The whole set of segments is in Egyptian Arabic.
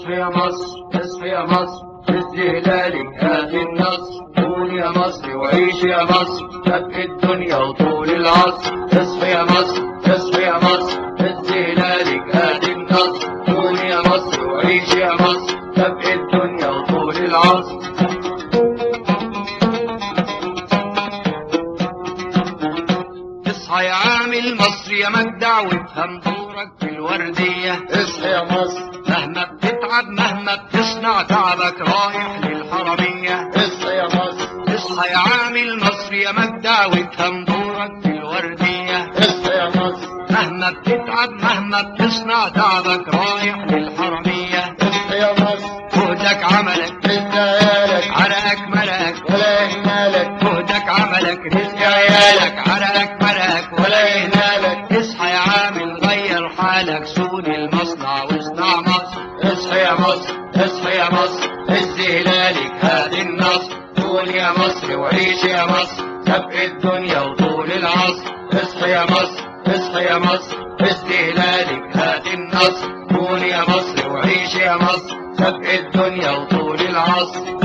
اصحي يا مصر اصحي يا مصر ادي هلالك هاتي النصر قومي يا مصر وعيشي يا مصر تبقي الدنيا وطول العصر اصحي يا مصر اصحي يا مصر ادي هلالك هاتي النصر قومي يا مصر وعيشي يا مصر تبقي الدنيا وطول العصر اصحى يا عامل مصر يا مجدع وافهم دورك في الوردية اصحي يا مصر مهما بتتعب مهما بتصنع تعبك رايح للحرمية اصحي يا مصر اصحى يا عامل مصر يا مجدع وافهم دورك في الوردية اصحي يا مصر مهما بتتعب مهما بتصنع تعبك رايح للحرمية اصحي يا مصر جهدك عملك رزق عيالك عرقك ملك ولا يهمالك جهدك عملك رزق عيالك عرقك ملك ولا يهمالك اصحى يا عامل غير حالك سون المصنع واصنع مصر اصحى يا مصر اصحى يا مصر هز هلالك هادي النصر قول يا مصر وعيش يا مصر تبقى الدنيا وطول العصر اصحى يا مصر اصحى يا مصر هز هلالك هادي النصر قول يا مصر وعيش يا مصر تبقى الدنيا وطول العصر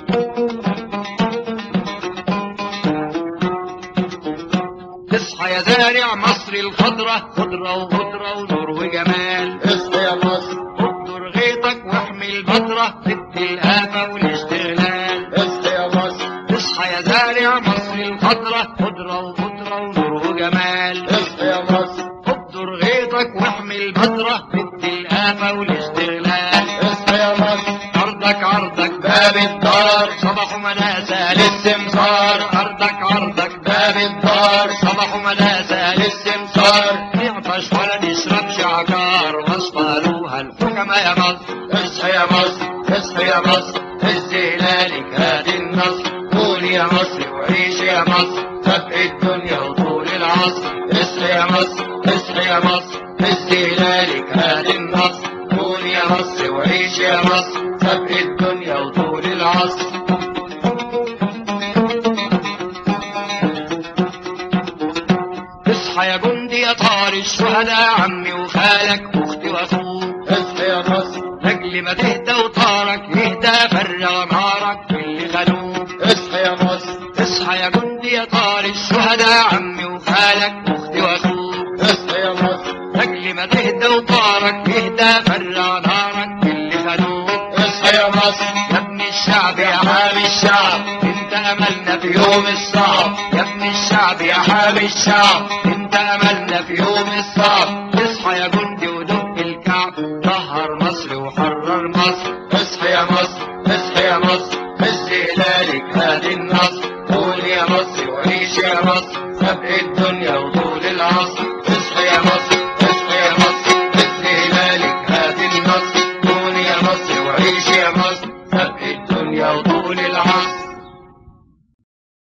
اصحى يا زارع مصر الخضرة خضرة وخضرة ونور وجمال اصحي يا مصر اقدر غيطك واحمي البذرة ضد الآفة والاستغلال اصحي يا مصر اصحى يا زارع مصر الخضرة خضرة وخضرة ونور وجمال اصحي يا مصر اقدر غيطك واحمي البذرة ضد الآفة والاستغلال اصحي يا مصر أرضك عرضك باب الدار صباح مناسة للسمسار أرضك عرضك باب الدار صباح مناسة للسمسار نعطش ولا نشربش عقار واصطالوها الحكماء يا مصر اصحى يا مصر اصحى يا مصر هز هلالك هادي النصر قول يا مصر وعيش يا مصر تبقى الدنيا وطول العصر اصحى يا مصر اصحى يا مصر هز هلالك هادي النصر قول يا مصر وعيش يا مصر تبقى الدنيا وطول العصر اصحى يا جندي يا طار الشهداء عمي وخالك واختي واخوك اصحي يا مصر لاجل ما تهدى وطارك يهدى فرغ نارك في اللي خانوك اصحي يا مصر اصحى يا جندي يا طار الشهداء عمي وخالك واختي واخوك اصحي يا مصر لاجل ما تهدى وطارك يهدى فرغ نارك في اللي خانوك اصحي يا مصر يا ابن الشعب يا حامي الشعب انت املنا في يوم الصعب يا ابن الشعب يا حامي الشعب انت املنا في يوم الصعب اصحى يا جندي ودق الكعب طهر مصر وحرر مصر اصحى يا مصر اصحى يا مصر